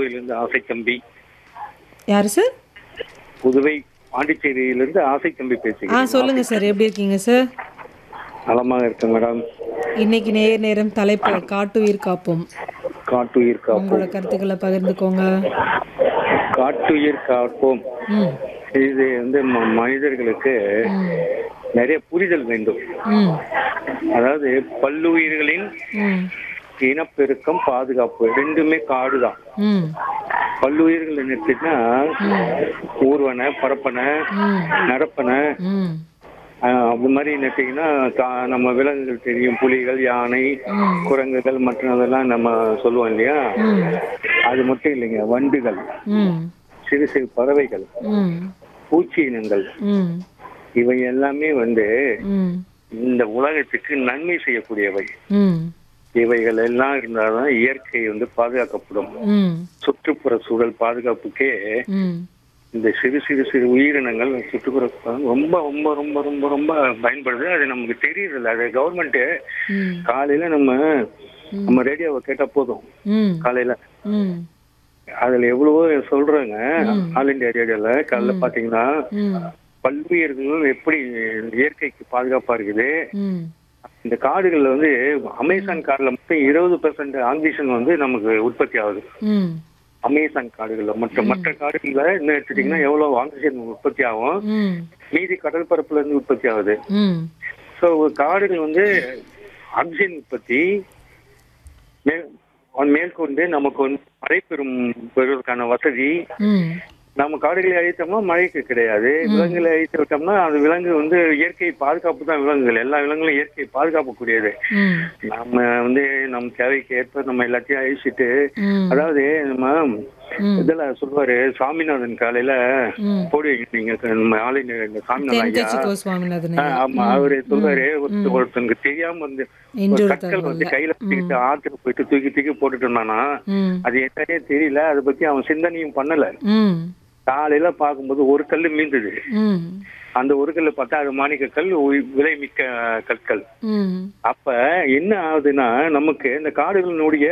புதுவையிலிருந்து ஆசை தம்பி யாரு சார் புதுவை பாண்டிச்சேரியிலிருந்து ஆசை தம்பி ஆ பேசுகிறேன் சொல்லுங்க சார் எப்படி இருக்கீங்க சார் நலமாக இருக்கேன் மேடம் இன்னைக்கு நேர் நேரம் தலைப்பு காட்டுயிர் காப்போம் காட்டுயிர் காப்போம் உங்களோட கருத்துக்களை பகிர்ந்துக்கோங்க காட்டுயிர் காப்போம் ம் இது வந்து ம- மனிதர்களுக்கு ம் நிறைய புரிதல் வேண்டும் ம் அதாவது பல்லுயிர்களின் ம் இனப்பெருக்கம் பாதுகாப்பு ரெண்டுமே காடு தான் ம் பல்லுயிர்கள் என்னச்சுன்னா ஊர்வன பரப்பன ம் நடப்பன ம் ஆஹ் அது மாதிரி என்னட்டீங்கன்னா கா- நம்ம விலங்குகள் தெரியும் புலிகள் யானை ம். குரங்குகள் மற்றதெல்லாம் நம்ம சொல்லுவோம் இல்லையா ம் அது மட்டும் இல்லைங்க வண்டுகள் ம் சிறு சிறு பறவைகள் ம் பூச்சி இனங்கள் ம் இவை எல்லாமே வந்து ம் இந்த உலகத்துக்கு நன்மை செய்யக்கூடியவை ம் இவைகள் எல்லாம் இருந்தால்தான் இயற்கை வந்து பாதுகாக்கப்படும் ம் சுற்றுப்புற சூழல் பாதுகாப்புக்கே ம் இந்த சிறு சிறு சிறு உயிரினங்கள் சுற்றுப்புற ரொம்ப ரொம்ப ரொம்ப ரொம்ப ரொம்ப பயன்படுது அது நமக்கு தெரியறதில்ல அது கவர்மெண்ட் ம் காலையில நம்ம நம்ம ரேடியோவை கேட்டா போதும் ம் காலையில ம் அதுல எவ்வளவோ சொல்றாங்க ஆல் இந்தியா ரேடியோல காலைல பாத்தீங்கன்னா ம் பல்லுயிர்கள் எப்படி இயற்கைக்கு பாதுகாப்பா இருக்குது ம் இந்த காடுகள்ல வந்து அமேசான் காடுல மட்டும் இருபது பெர்சன்ட் ஆக்சிஜன் வந்து நமக்கு உற்பத்தி ஆகுது ம் அமேசான் காடுகள்ல மற்ற மற்ற காடுகள்ல என்ன எடுத்துட்டீங்கன்னா எவ்வளவு ஆக்சிஜன் உற்பத்தி ஆகும் ம் மீதி கடல் பரப்புல இருந்து உற்பத்தி ஆகுது ம் ஸோ காடுகள் வந்து ஆக்சிஜன் உற்பத்தி மே- மேற்கொண்டு நமக்கு வந்து மழை பெறும் பெறுவதற்கான வசதி ம் நம்ம காடுகளை அழித்தோம்னா மழைக்கு கிடையாது விலங்குகளை அழித்து விட்டோம்னா அது விலங்கு வந்து இயற்கை பாதுகாப்பு தான் விலங்குகள் எல்லா விலங்குகளும் இயற்கை பாதுகாக்கக்கூடியது ம் நம்ம வந்து நம்ம தேவைக்கு ஏற்ப நம்ம எல்லாத்தையும் அழிச்சிட்டு ம் அதாவது நம்ம ம். இதெல்லாம் சொல்லுவாரு சாமிநாதன் காலையில ம் போடுவீங்க நீங்க நம்ம ஆளுங்க இந்த சாமிநாதன் ஐயா தென்கட்சி கோ சுவாமிநாதன் ஆ, ஆமா அவரு சொல்றாரு ஒருத்த- ஒருத்தனுக்கு தெரியாம வந்து ஒரு இன்றொரு கற்கள் வந்து தகவல்ல கையில வச்சுக்கிட்டு ஆத்துக்கு போயிட்டு தூக்கி தூக்கி போட்டுட்டு இருந்தானா ம் அது என்னன்னே தெரியல அதை பத்தி அவன் சிந்தனையும் பண்ணல ம் காலையில பார்க்கும்போது ஒரு கல்லு மீந்தது ம் அந்த ஒரு கல்லு பார்த்தா அது மாணிக்க கல் உய்- விலை மிக்க கற்கள் ம் அப்ப என்ன ஆகுதுன்னா நமக்கு இந்த காடுகளினுடைய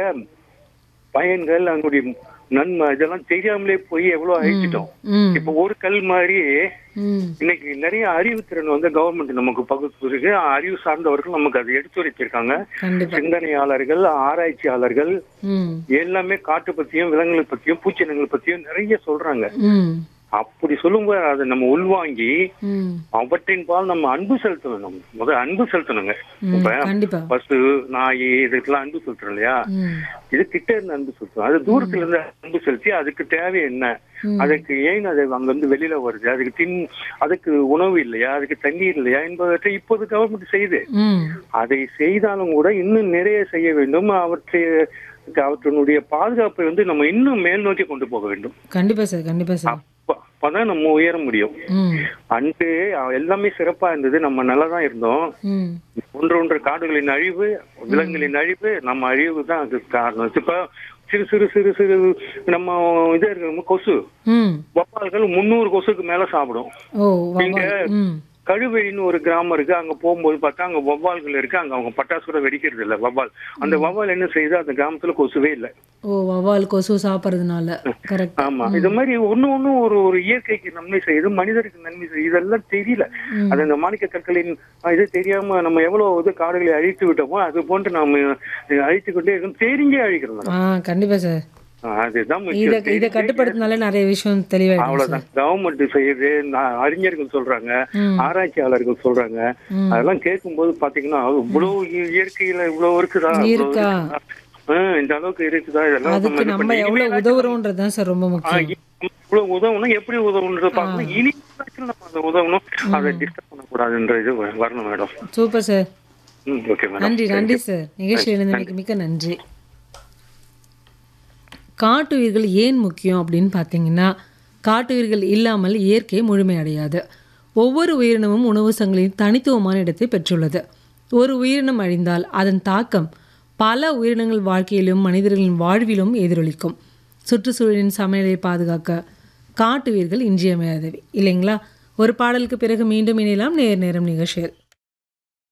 பயன்கள் அதனுடைய நன்மை இதெல்லாம் தெரியாமலே போய் எவ்வளவு அழிச்சிட்டோம் ம் இப்ப ஒரு கல் மாதிரி ம் இன்னைக்கு நிறைய அறிவுத்திறன் வந்து கவர்மெண்ட் நமக்கு பகுத்து இருக்கு அறிவு சார்ந்தவர்கள் நமக்கு அதை எடுத்துரைச்சிருக்காங்க கண்டிப்பா சிந்தனையாளர்கள் ஆராய்ச்சியாளர்கள் ம் எல்லாமே காட்டு பத்தியும் விலங்குகளை பத்தியும் பூச்சினங்கள் பத்தியும் நிறைய சொல்றாங்க ம் அப்படி சொல்லும்போது அதை நம்ம உள்வாங்கி ம் அவற்றின் பால் நம்ம அன்பு செலுத்தணும் நம்ம முதல்ல அன்பு செலுத்தணுங்க ம் இப்ப கண்டிப்பா பசு நாய் இதுக்கெல்லாம் அன்பு செலுத்துறோம் இல்லையா ம் இது கிட்ட இருந்து அன்பு செலுத்தணும் அது தூரத்துல இருந்து அன்பு செலுத்தி அதுக்கு தேவை என்ன ம். அதுக்கு ஏன் அது அங்க இருந்து வெளியில வருது அதுக்கு தின் அதுக்கு உணவு இல்லையா அதுக்கு தண்ணீர் இல்லையா என்பவற்றை இப்போது கவர்மெண்ட் செய்யுது ம் அதை செய்தாலும் கூட இன்னும் நிறைய செய்ய வேண்டும் அவற்றை அவற்றினுடைய பாதுகாப்பை வந்து நம்ம இன்னும் மேல் நோக்கி கொண்டு போக வேண்டும் கண்டிப்பா சார் கண்டிப்பா சார் அப்ப- அப்பதான் நம்ம உயர முடியும் ம் அன்று எல்லாமே சிறப்பா இருந்தது நம்ம நல்லா தான் இருந்தோம் ம் ஒன்று ஒன்று காடுகளின் அழிவு விலங்குகளின் அழிவு நம்ம அழிவு தான் அதுக்கு காரணம் இப்ப சிறு சிறு சிறு சிறு நம்ம இது இருக்கு கொசு ம் வவ்வால்கள் முந்நூறு கொசுக்கு மேல சாப்பிடும் ஓ நீங்க வவ்வால் ம் கழுவெளின்னு ஒரு கிராமம் இருக்கு அங்க போகும்போது பார்த்தா அங்க வவ்வால்கள் இருக்கு அங்க அவங்க பட்டாசு கூட வெடிக்கிறது இல்ல வவ்வால் அந்த வவ்வால் என்ன செய்யுது அந்த கிராமத்துல கொசுவே இல்ல ஓ வவ்வால் கொசு சாப்பிட்றதுனால கரெக்ட் ஆமா இது மாதிரி ஒண்ணு ஒண்ணு ஒரு ஒரு இயற்கைக்கு நன்மை செய்யுது மனிதருக்கு நன்மை செய்யுது இதெல்லாம் தெரியல ம். அது அந்த மாணிக்க கற்களின் அஹ், இது தெரியாம நம்ம எவ்வளவு இது காடுகளை அழித்து விட்டோமோ அது போன்று நாம அஹ், அழித்துக் கொண்டே இருக்கோம் தெரிஞ்சே அழிக்கிறோம் மேடம். ஆ கண்டிப்பா சார் அஹ், அதுதான் இத முக்கியம் இதை தெரிஞ்சே- கட்டுப்படுத்தினாலே நிறைய விஷயம் தெளிவாயிடும் சார் அவ்வளவுதான் கவர்மெண்ட் செய்யுது நா- அறிஞர்கள் சொல்றாங்க ம். ஆராய்ச்சியாளர்கள் சொல்றாங்க ம். அதெல்லாம் கேட்கும்போது பாத்தீங்கன்னா இவ்வளவு இ- இயற்கையில இவ்வளவு இருக்குதா இவ்வளவு இருக்கா? இருக்குதா? ஆஹ், இந்த அளவுக்கு இருக்குதா இதெல்லாம் அதுக்கு இது நம்ம பண்ணி- எவ்வளவு இனிமேலாச்சும் உதவுறோன்றது தான் சார் ரொம்ப ஆஹ், முக்கியம் இ- இவ்வளவு உதவணும் எப்படி உதவணுன்றத பார்க்கணும் இனிமேலாச்சும் நம்ம அதை உதவணும் அதை டிஸ்டர்ப் பண்ணக்கூடாதுன்ற இது வ- வரணும் மேடம் சூப்பர் சார் ம் ஓகே மேடம் நன்றி நன்றி சார் நிகழ்ச்சியில் இருந்தமைக்கு மிக்க நன்றி காட்டுயிர்கள் ஏன் முக்கியம் அப்படின்னு பார்த்தீங்கன்னா காட்டுயிர்கள் இல்லாமல் இயற்கை முழுமையடையாது ஒவ்வொரு உயிரினமும் உணவு சங்கிலியின் தனித்துவமான இடத்தை பெற்றுள்ளது ஒரு உயிரினம் அழிந்தால் அதன் தாக்கம் பல உயிரினங்கள் வாழ்க்கையிலும் மனிதர்களின் வாழ்விலும் எதிரொலிக்கும் சுற்றுச்சூழலின் சமநிலையை பாதுகாக்க காட்டுயிர்கள் இன்றியமையாதவை இல்லைங்களா ஒரு பாடலுக்கு பிறகு மீண்டும் இணையலாம் நேர் நேரம் நிகழ்ச்சியில்